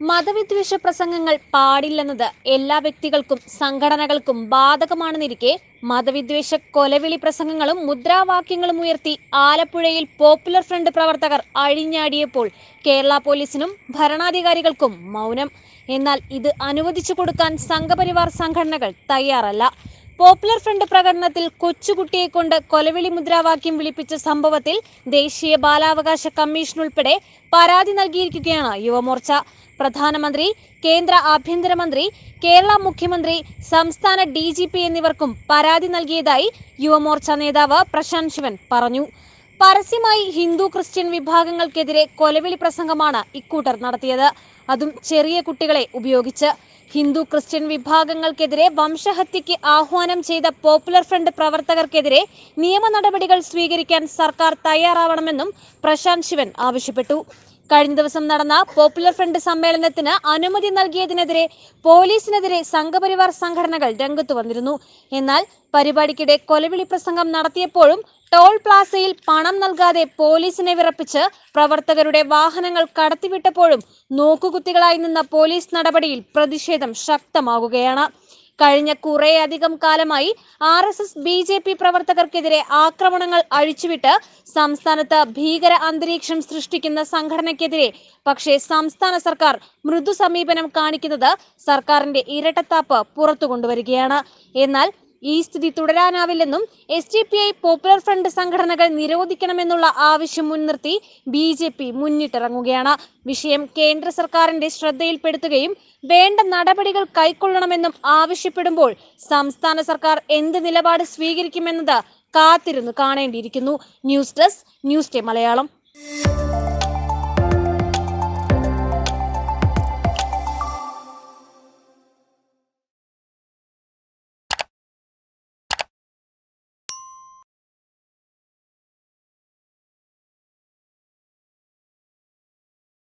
മതവിദ്വേഷ പ്രസംഗങ്ങൾ പാടില്ലെന്നത് എല്ലാ വ്യക്തികൾക്കും സംഘടനകൾക്കും ബാധകമാണെന്നിരിക്കെ മതവിദ്വേഷ കൊലവിളി പ്രസംഗങ്ങളും മുദ്രാവാക്യങ്ങളും ഉയർത്തി ആലപ്പുഴയിൽ പോപ്പുലർ ഫ്രണ്ട് പ്രവർത്തകർ അഴിഞ്ഞാടിയപ്പോൾ കേരള പോലീസിനും ഭരണാധികാരികൾക്കും മൗനം എന്നാൽ ഇത് അനുവദിച്ചു കൊടുക്കാൻ സംഘപരിവാർ സംഘടനകൾ തയ്യാറല്ല പോപ്പുലർ ഫ്രണ്ട് പ്രകടനത്തിൽ കൊച്ചുകുട്ടിയെ കൊണ്ട് കൊലവിളി മുദ്രാവാക്യം വിളിപ്പിച്ച സംഭവത്തിൽ ദേശീയ ബാലാവകാശ കമ്മീഷൻ ഉൾപ്പെടെ പരാതി നൽകിയിരിക്കുകയാണ് യുവമോർച്ച പ്രധാനമന്ത്രി കേന്ദ്ര ആഭ്യന്തരമന്ത്രി കേരള മുഖ്യമന്ത്രി സംസ്ഥാന ഡി ജി പി എന്നിവർക്കും പരാതി നൽകിയതായി യുവമോർച്ച നേതാവ് പ്രശാന്ത് ശിവൻ പറഞ്ഞു പരസ്യമായി ഹിന്ദു ക്രിസ്ത്യൻ വിഭാഗങ്ങൾക്കെതിരെ കൊലവിളി പ്രസംഗമാണ് ഇക്കൂട്ടർ നടത്തിയത് അതും ചെറിയ കുട്ടികളെ ഉപയോഗിച്ച് ഹിന്ദു ക്രിസ്ത്യൻ വിഭാഗങ്ങൾക്കെതിരെ വംശഹത്യയ്ക്ക് ആഹ്വാനം ചെയ്ത പോപ്പുലർ ഫ്രണ്ട് പ്രവർത്തകർക്കെതിരെ നിയമ നടപടികൾ സ്വീകരിക്കാൻ സർക്കാർ തയ്യാറാവണമെന്നും പ്രശാന്ത് ശിവൻ ആവശ്യപ്പെട്ടു കഴിഞ്ഞ ദിവസം നടന്ന പോപ്പുലർ ഫ്രണ്ട് സമ്മേളനത്തിന് അനുമതി നൽകിയതിനെതിരെ പോലീസിനെതിരെ സംഘപരിവാർ സംഘടനകൾ രംഗത്തു വന്നിരുന്നു എന്നാൽ പരിപാടിക്കിടെ കൊലവിളി പ്രസംഗം നടത്തിയപ്പോഴും ടോൾ പ്ലാസയിൽ പണം നൽകാതെ പോലീസിനെ വിറപ്പിച്ച് പ്രവർത്തകരുടെ വാഹനങ്ങൾ കടത്തിവിട്ടപ്പോഴും നോക്കുകുത്തികളായി നിന്ന പോലീസ് നടപടിയിൽ പ്രതിഷേധം ശക്തമാകുകയാണ് കഴിഞ്ഞ കുറേയധികം കാലമായി R S S B J P പ്രവർത്തകർക്കെതിരെ ആക്രമണങ്ങൾ അഴിച്ചുവിട്ട് സംസ്ഥാനത്ത് ഭീകര അന്തരീക്ഷം സൃഷ്ടിക്കുന്ന സംഘടനയ്ക്കെതിരെ പക്ഷേ സംസ്ഥാന സർക്കാർ മൃദു സമീപനം കാണിക്കുന്നത് സർക്കാരിന്റെ ഇരട്ടത്താപ്പ് പുറത്തു കൊണ്ടുവരികയാണ് എന്നാൽ ഈ സ്ഥിതി തുടരാനാവില്ലെന്നും S D P I popular front സംഘടനകൾ നിരോധിക്കണമെന്നുള്ള ആവശ്യം മുൻനിർത്തി ബി ജെ പി മുന്നിട്ടിറങ്ങുകയാണ് വിഷയം കേന്ദ്ര സർക്കാരിന്റെ ശ്രദ്ധയിൽപ്പെടുത്തുകയും വേണ്ട നടപടികൾ കൈക്കൊള്ളണമെന്നും ആവശ്യപ്പെടുമ്പോൾ സംസ്ഥാന സർക്കാർ എന്ത് നിലപാട് സ്വീകരിക്കുമെന്നത് കാത്തിരുന്നു കാണേണ്ടിയിരിക്കുന്നു news desk news day Malayalam